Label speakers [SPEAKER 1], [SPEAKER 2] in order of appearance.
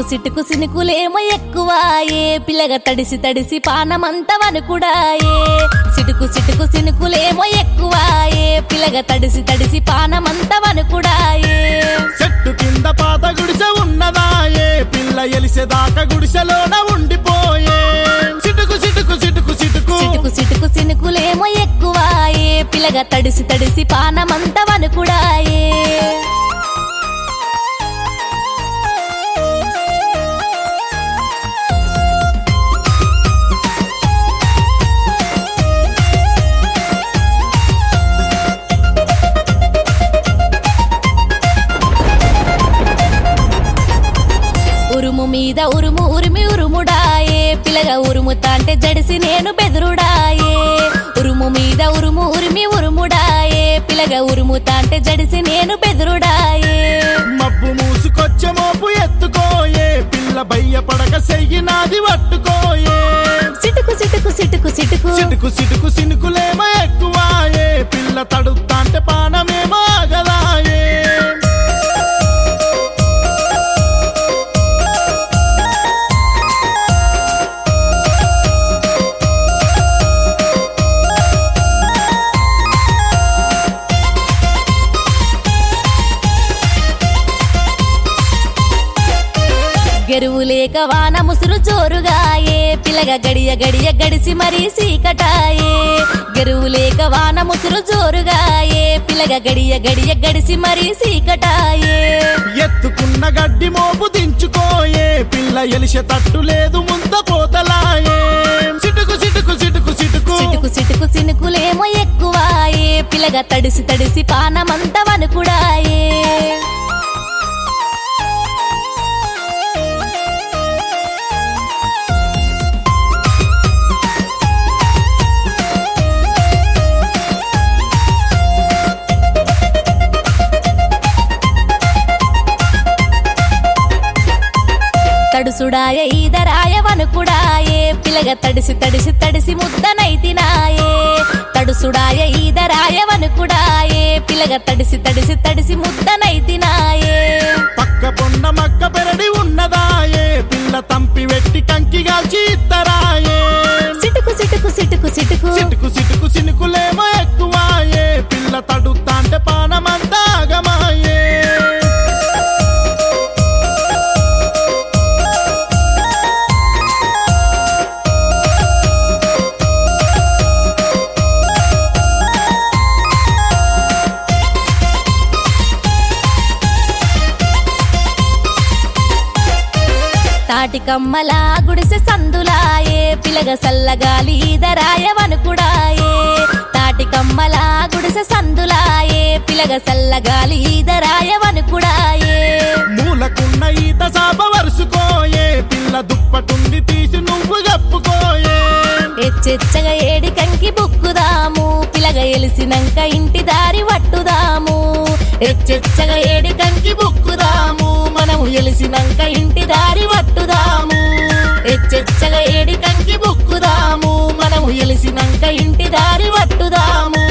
[SPEAKER 1] సిటుకు సినుకులేమో ఎక్కువాయే పిల్లగా తడిసి తడిసి పానమంత వనుకుడాయే సిటుకు సిటుకు సినుకులేమో ఎక్కువాయే పిల్లగా తడిసి తడిసి పానమంత వనుకుడాయే
[SPEAKER 2] చెట్టు కింద పాత గుడిసె ఉన్నదాయే పిల్ల ఎలిసేదాకా గుడిసెలోన ఉండిపోయే సిటుకు సిటుకు సిటుకు సిటుకు
[SPEAKER 1] సిటుకు సిటుకు సినుకులేమో ఎక్కువాయే పిల్లగా తడిసి తడిసి పానమంత వనుకుడాయే ఉరుము మీద ఉరుము ఉరిమి ఉరుముడాయే పిల్లగా ఉరుముతాంటే జడిసి నేను బెదురుడాయే ఉరుము మీద ఉరుము ఉరిమి ఉరుముడాయే పిల్లగా ఉరుముతాంటే జడిసి నేను బెదురుడాయే
[SPEAKER 2] మబ్బు మూసుకొచ్చే మోపు ఎత్తుకోయే పిల్ల బయ్య పడక సెయ్యి నాది పట్టుకోయే
[SPEAKER 1] సిటుకు సిటుకు సిటుకు సిటుకు
[SPEAKER 2] సిటుకు సిటుకు సినుకులేమో ఎక్కువాయే పిల్ల తడుతాంటే పానమేమో ఆగదాయే
[SPEAKER 1] గెరువు లేక వాన ముసురు జోరుగాయే పిల్లగా గడియ గడియ గడిసి మరీ సీకటాయే గెరువు లేక వాన ముసురు జోరుగాయే పిల్లగా గడియ గడియ గడిసి మరీ సీకటాయే
[SPEAKER 2] ఎత్తుకున్న గడ్డి మోపు దించుకోయే పిల్ల ఎలిసే తట్టు లేదు ముంద పోతలాయే సిటుకు సిటుకు సిటుకు సిటుకు
[SPEAKER 1] సిటుకు సిటుకు సినుకులేమో ఎక్కువాయే పిల్లగా తడిసి తడిసి పానమంత వనుకుడాయే తడుసుడాయ ఈదరాయ వనుకుడాయే పిల్లగ తడిసి తడిసి తడిసి ముద్దనైతినాయే తడుసుడాయ ఈదరాయ వనుకుడాయే పిల్లగ తడిసి తడిసి తడిసి ముద్దనైతినాయే
[SPEAKER 2] పక్క పొన్న మక్క పెరడి ఉన్నదాయే పిల్ల తంపి వెట్టి కంకిగాల్చి ఇత్తరాయే
[SPEAKER 1] సిటుకు సిటుకు సిటుకు సిటుకు
[SPEAKER 2] సిటుకు సిటుకు సినుకులేమో ఎక్కువాయే పిల్ల తడుతాంటే పానమంతా ఆగమాయే
[SPEAKER 1] తాటి కమ్మల గుడిసె సందులాయే పిల్లగ సల్లగాలి ఈదరాయ వనుకుడాయే తాటి కమ్మల గుడిసె సందులాయే పిల్లగ సల్లగాలి ఈదరాయ వనుకుడాయే
[SPEAKER 2] మూలకున్న ఈత సాప వరుసుకోయే పిల్ల దుప్పటుంది తీసి నువ్వు గప్పుకోయే
[SPEAKER 1] ఎచ్చెచ్చగా ఏడి కంకి బుక్కుదాము పిల్లగ ఎలిసినంక ఇంటి దారి పట్టుదాము ఎచ్చెచ్చగా ఏడి కంకి బుక్కుదాము మనము ఎలిసినంక ఇంటి దారి పట్టుదాము ఎచ్చెచ్చగా ఏడి కంకి బుక్కుదాము మనము ఎలిసినంక ఇంటి దారి పట్టుదాము